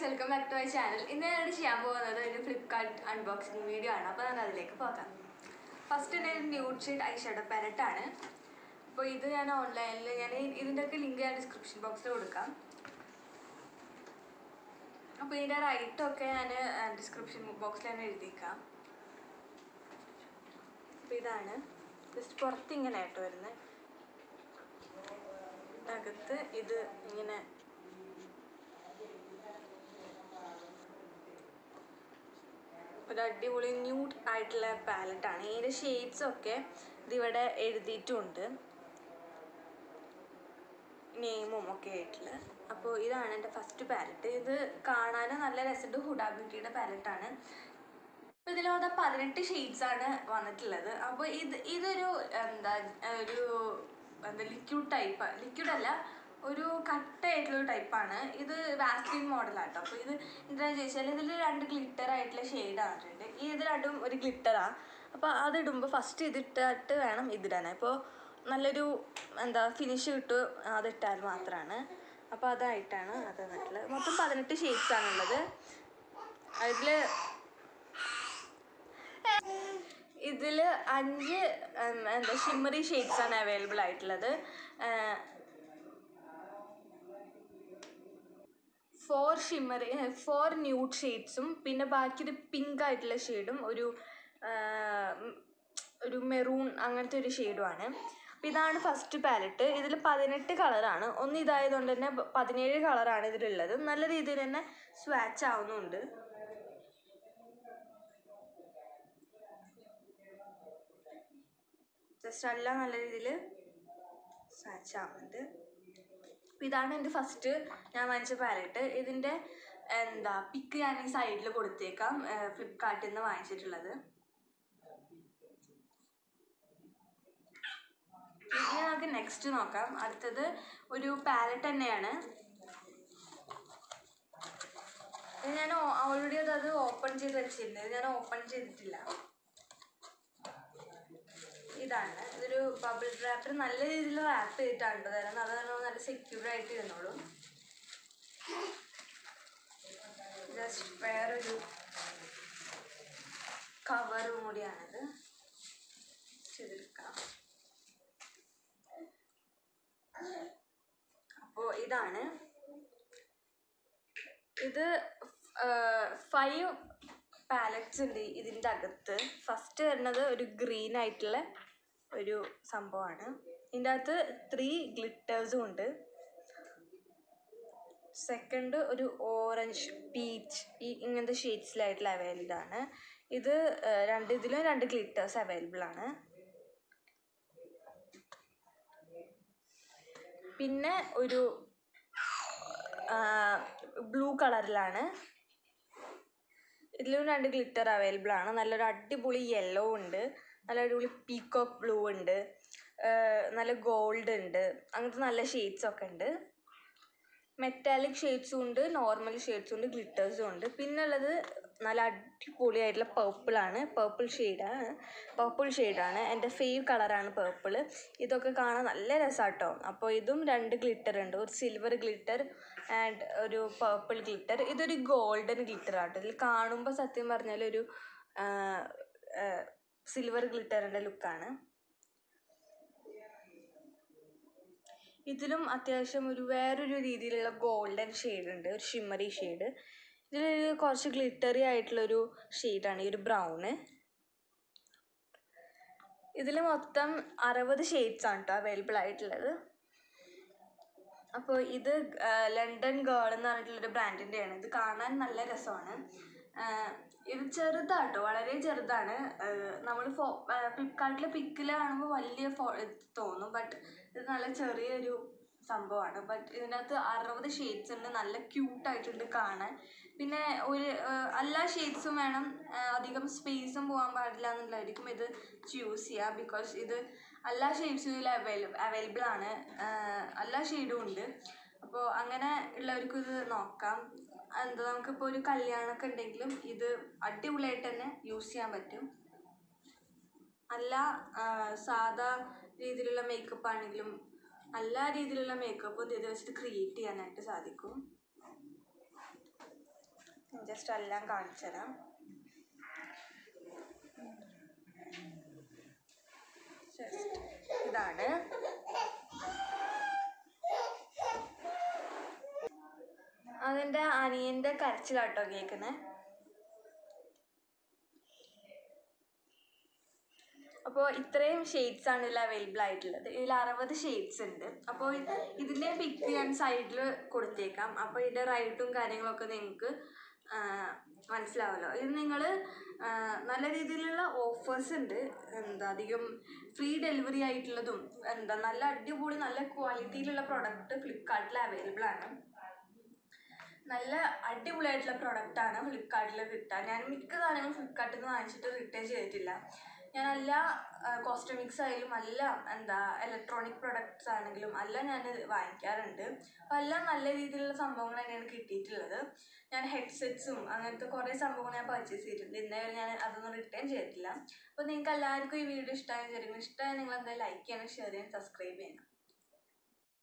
guys welcome back to my channel ഇന്ന് ഞാൻ ചെയ്യാൻ പോകുന്നത് ഒരു ഫ്ലിപ്കാർട്ട് അൺബോക്സിങ് വീഡിയോ ആണ് അപ്പോൾ നമുക്ക് അതിലേക്ക് പോകാം ഫസ്റ്റ് എൻ്റെ nude shade eye shadow palette ആണ് അപ്പോൾ ഇത് ഞാൻ ഓൺലൈനിൽ ഞാൻ ഇതിൻ്റെ ഒക്കെ ലിങ്ക് ഞാൻ ഡിസ്ക്രിപ്ഷൻ ബോക്സിൽ കൊടുക്കാം അപ്പോൾ ഇതിൻ്റെ റൈറ്റൊക്കെ ഞാൻ ഡിസ്ക്രിപ്ഷൻ ബോക്സിൽ തന്നെ എഴുതിയേക്കാം അപ്പോൾ ഇതാണ് ജസ്റ്റ് പുറത്ത് ഇങ്ങനെ ആയിട്ട് വരുന്നത് അകത്ത് ഇത് ഇങ്ങനെ ഒരു അടിപൊളി ന്യൂഡ് ആയിട്ടുള്ള പാലറ്റ് ആണ് ഇതിൻ്റെ ഷെയ്ഡ്സ് ഒക്കെ ഇതിവിടെ എഴുതിയിട്ടുണ്ട് നെയിമും ഒക്കെ ആയിട്ടുള്ള അപ്പോൾ ഇതാണ് എൻ്റെ ഫസ്റ്റ് പാലറ്റ് ഇത് കാണാൻ നല്ല രസമുണ്ട് ഹുഡ ബ്യൂട്ടിയുടെ പാലറ്റാണ് അപ്പോൾ ഇതിൽ വന്ന പതിനെട്ട് ഷെയ്ഡ്സ് ആണ് വന്നിട്ടുള്ളത് അപ്പോൾ ഇത് ഇതൊരു എന്താ ഒരു എന്താ ലിക്വിഡ് ടൈപ്പ് ലിക്വിഡ് അല്ല ഒരു കട്ടയായിട്ടുള്ള ടൈപ്പാണ് ഇത് വാസ്ലിൻ മോഡലാട്ടോ അപ്പോൾ ഇത് എന്താണെന്ന് ചോദിച്ചാൽ ഇതിൽ രണ്ട് ഗ്ലിറ്റർ ആയിട്ടുള്ള ഷെയ്ഡ് ആണിട്ടുണ്ട് ഈ ഇത് രണ്ടും ഒരു ഗ്ലിറ്ററാണ് അപ്പോൾ അതിടുമ്പോൾ ഫസ്റ്റ് ഇതിട്ടിട്ട് വേണം ഇതിടാൻ അപ്പോൾ നല്ലൊരു എന്താ ഫിനിഷ് കിട്ടും അതിട്ടാൽ മാത്രമാണ് അപ്പോൾ അതായിട്ടാണ് അത് വന്നിട്ടുള്ളത് മൊത്തം പതിനെട്ട് ഷെയ്ഡ്സ് ആണുള്ളത് അതിൽ ഇതിൽ അഞ്ച് ഉം, എന്താ ഷിമ്മറി ഷെയ്ഡ്സ് ആണ് അവൈലബിൾ ആയിട്ടുള്ളത് ഫോർ ഷിമ്മറി ഫോർ ന്യൂഡ് ഷെയ്ഡ്സും പിന്നെ ബാക്കി ഒരു പിങ്ക് ആയിട്ടുള്ള ഷെയ്ഡും ഒരു ആ, ഉം, ഒരു മെറൂൺ അങ്ങനത്തെ ഒരു ഷെയ്ഡുമാണ് അപ്പം ഇതാണ് ഫസ്റ്റ് പാലറ്റ് ഇതിൽ പതിനെട്ട് കളറാണ് ഒന്ന് ഇതായതുകൊണ്ട് തന്നെ പ- പതിനേഴ് കളറാണ് ഇതിലുള്ളത് നല്ല രീതിയിൽ തന്നെ സ്വാച്ച് ആവുന്നുണ്ട് ജസ്റ്റ് എല്ലാം നല്ല രീതിയിൽ സ്വാച്ച് ആവുന്നുണ്ട് അപ്പോൾ ഇതാണ് എൻ്റെ ഫസ്റ്റ് ഞാൻ വാങ്ങിച്ച പാലറ്റ് ഇതിൻ്റെ എന്താ പിക്ക് ഞാൻ ഈ സൈഡിൽ കൊടുത്തേക്കാം ഫ്ലിപ്കാർട്ടിൽ നിന്ന് വാങ്ങിച്ചിട്ടുള്ളത് ഇനി നമുക്ക് നെക്സ്റ്റ് നോക്കാം അടുത്തത് ഒരു പാലറ്റ് തന്നെയാണ് ഇത് ഞാൻ ഓൾറെഡി അത് അത് ഓപ്പൺ ചെയ്ത് വെച്ചിട്ടുണ്ട് ഇത് ഞാൻ ഓപ്പൺ ചെയ്തിട്ടില്ല ഇതാണ് ഇതൊരു ബബിൾ റാപ്പർ നല്ല രീതിയിൽ റാപ്പ് ചെയ്തിട്ടാണ് കേട്ടോ തരുന്നത് അതാണ് നല്ല സെക്യൂർ ആയിട്ട് ഇരുന്നോളൂ ജസ്റ്റ് വേറൊരു കവറും കൂടിയാണിത് ചെയ്തെടുക്കാം അപ്പോൾ ഇതാണ് ഇത് ഫൈവ് പാലറ്റ്സ് ഉണ്ട് ഇതിൻ്റെ അകത്ത് ഫസ്റ്റ് വരുന്നത് ഒരു ഗ്രീൻ ആയിട്ടുള്ള ഒരു സംഭവമാണ് ഇതിൻ്റെ അകത്ത് ത്രീ ഗ്ലിറ്റേഴ്സും ഉണ്ട് സെക്കൻഡ് ഒരു ഓറഞ്ച് പീച്ച് ഈ ഇങ്ങനത്തെ ഷെയ്ഡ്സിലായിട്ടുള്ള അവൈലബിൾ ആണ് ഇത് ആ, രണ്ട് ഇതിലും രണ്ട് ഗ്ലിറ്റേഴ്സ് അവൈലബിൾ ആണ് പിന്നെ ഒരു ബ്ലൂ കളറിലാണ് ഇതിലും രണ്ട് ഗ്ലിറ്റർ അവൈലബിൾ ആണ് നല്ലൊരു അടിപൊളി യെല്ലോ ഉണ്ട് നല്ല അടിപൊളി പീക്കോക്ക് ബ്ലൂ ഉണ്ട് ആഹ് നല്ല ഗോൾഡ് ഉണ്ട് അങ്ങനത്തെ നല്ല ഷെയ്ഡ്സ് ഒക്കെ ഉണ്ട് മെറ്റാലിക് ഷെയ്ഡ്സും ഉണ്ട് നോർമൽ ഷെയ്ഡ്സും ഉണ്ട് ഗ്ലിറ്റേഴ്സും ഉണ്ട് പിന്നെ ഉള്ളത് നല്ല അടിപൊളിയായിട്ടുള്ള പേർപ്പിളാണ് പേർപ്പിൾ ഷെയ്ഡാണ് പേർപ്പിൾ ഷെയ്ഡാണ് എൻ്റെ ഫേവ് കളറാണ് പേർപ്പിൾ ഇതൊക്കെ കാണാൻ നല്ല രസമാട്ടോ അപ്പോൾ ഇതും രണ്ട് ഗ്ലിറ്റർ ഉണ്ട് ഒരു സിൽവർ ഗ്ലിറ്റർ ആൻഡ് ഒരു പേർപ്പിൾ ഗ്ലിറ്റർ ഇതൊരു ഗോൾഡൻ ഗ്ലിറ്റർ ആട്ടോ ഇതിൽ കാണുമ്പോൾ സത്യം പറഞ്ഞാൽ ഒരു സിൽവർ ഗ്ലിറ്ററിൻ്റെ ലുക്കാണ് ഇതിലും അത്യാവശ്യം ഒരു വേറൊരു രീതിയിലുള്ള ഗോൾഡൻ ഷെയ്ഡ് ഉണ്ട് ഒരു ഷിമ്മറി ഷെയ്ഡ് ഇതിലൊരു കുറച്ച് ഗ്ലിറ്ററി ആയിട്ടുള്ളൊരു ഷെയ്ഡാണ് ഈ ഒരു ബ്രൗണ് ഇതിൽ മൊത്തം അറുപത് ഷെയ്ഡ്സ് ആണ് കേട്ടോ അവൈലബിൾ ആയിട്ടുള്ളത് അപ്പോൾ ഇത് ആ, ലണ്ടൻ ഗേൾ എന്ന് പറഞ്ഞിട്ടുള്ളൊരു ബ്രാൻഡിൻ്റെയാണ് ഇത് കാണാൻ നല്ല രസമാണ് ആ, ഇത് ചെറുതാട്ടോ വളരെ ചെറുതാണ് നമ്മൾ ഫോ ഫ്ലിപ്കാർട്ടിലെ പിക്കിൽ കാണുമ്പോൾ വലിയ ഫോ ഇത് തോന്നും ബട്ട് ഇത് നല്ല ചെറിയൊരു സംഭവമാണ് ബട്ട് ഇതിനകത്ത് അറുപത് ഷെയ്ഡ്സ് ഉണ്ട് നല്ല ക്യൂട്ടായിട്ടുണ്ട് കാണാൻ പിന്നെ ഒരു ആ, എല്ലാ ഷെയ്ഡ്സും വേണം ആ, അധികം സ്പേസും പോകാൻ പാടില്ല എന്നുള്ളതായിരിക്കും ഇത് ചൂസ് ചെയ്യുക ബിക്കോസ് ഇത് എല്ലാ ഷെയ്ഡ്സും ഇതിൽ അവൈലബിൾ അവൈലബിൾ ആണ് ആ, എല്ലാ ഷെയ്ഡും ഉണ്ട് അപ്പോൾ അങ്ങനെ ഉള്ളവർക്ക് ഇത് നോക്കാം എന്താ നമുക്കിപ്പോൾ ഒരു കല്യാണമൊക്കെ ഉണ്ടെങ്കിലും ഇത് അടിപൊളിയായിട്ട് തന്നെ യൂസ് ചെയ്യാൻ പറ്റും അല്ല ആ, സാധാ രീതിയിലുള്ള മേക്കപ്പ് ആണെങ്കിലും എല്ലാ രീതിയിലുള്ള മേക്കപ്പും ഇത് വെച്ചിട്ട് ക്രിയേറ്റ് ചെയ്യാനായിട്ട് സാധിക്കും ജസ്റ്റ് എല്ലാം കാണിച്ചു തരാം ജസ്റ്റ് ഇതാണ് അതിൻ്റെ അനിയൻ്റെ കരച്ചിലാട്ടോ കേൾക്കുന്നത് അപ്പോൾ ഇത്രയും ഷെയ്ഡ്സ് ആണ് ഇതിൽ അവൈലബിൾ ആയിട്ടുള്ളത് ഇതിൽ അറുപത് ഷെയ്ഡ്സ് ഉണ്ട് അപ്പോൾ ഇതിൻ്റെ പിക്ക് ഞാൻ സൈഡിൽ കൊടുത്തേക്കാം അപ്പോൾ ഇതിൻ്റെ റൈറ്റും കാര്യങ്ങളൊക്കെ നിങ്ങൾക്ക് മനസ്സിലാവുമല്ലോ ഇത് നിങ്ങൾ നല്ല രീതിയിലുള്ള ഓഫേഴ്സ് ഉണ്ട് എന്താ അധികം ഫ്രീ ഡെലിവറി ആയിട്ടുള്ളതും എന്താ നല്ല അടിപൊളി നല്ല ക്വാളിറ്റിയിലുള്ള പ്രൊഡക്റ്റ് ഫ്ലിപ്കാർട്ടിൽ അവൈലബിൾ ആണ് നല്ല അടിപൊളിയായിട്ടുള്ള പ്രൊഡക്റ്റാണ് ഫ്ലിപ്കാർട്ടിൽ കിട്ടുക ഞാൻ മിക്ക സാധനങ്ങളും ഫ്ലിപ്കാർട്ടിൽ നിന്ന് വാങ്ങിച്ചിട്ട് റിട്ടേൺ ചെയ്തിട്ടില്ല ഞാൻ എല്ലാ കോസ്റ്റമിക്സ് ആയാലും എല്ലാം എന്താ ഇലക്ട്രോണിക് പ്രൊഡക്ട്സ് ആണെങ്കിലും എല്ലാം ഞാൻ വാങ്ങിക്കാറുണ്ട് അപ്പോൾ എല്ലാം നല്ല രീതിയിലുള്ള സംഭവങ്ങൾ തന്നെയാണ് കിട്ടിയിട്ടുള്ളത് ഞാൻ ഹെഡ്സെറ്റ്സും അങ്ങനത്തെ കുറേ സംഭവങ്ങൾ ഞാൻ പർച്ചേസ് ചെയ്തിട്ടുണ്ട് ഇന്നേ വരെ ഞാൻ അതൊന്നും റിട്ടേൺ ചെയ്തിട്ടില്ല അപ്പോൾ നിങ്ങൾക്ക് എല്ലാവർക്കും ഈ വീഡിയോ ഇഷ്ടമായി വിചാരിക്കുന്നു ഇഷ്ടമായി നിങ്ങൾ എന്തായാലും ലൈക്ക് ചെയ്യണം ഷെയർ ചെയ്യണം സബ്സ്ക്രൈബ് ചെയ്യണം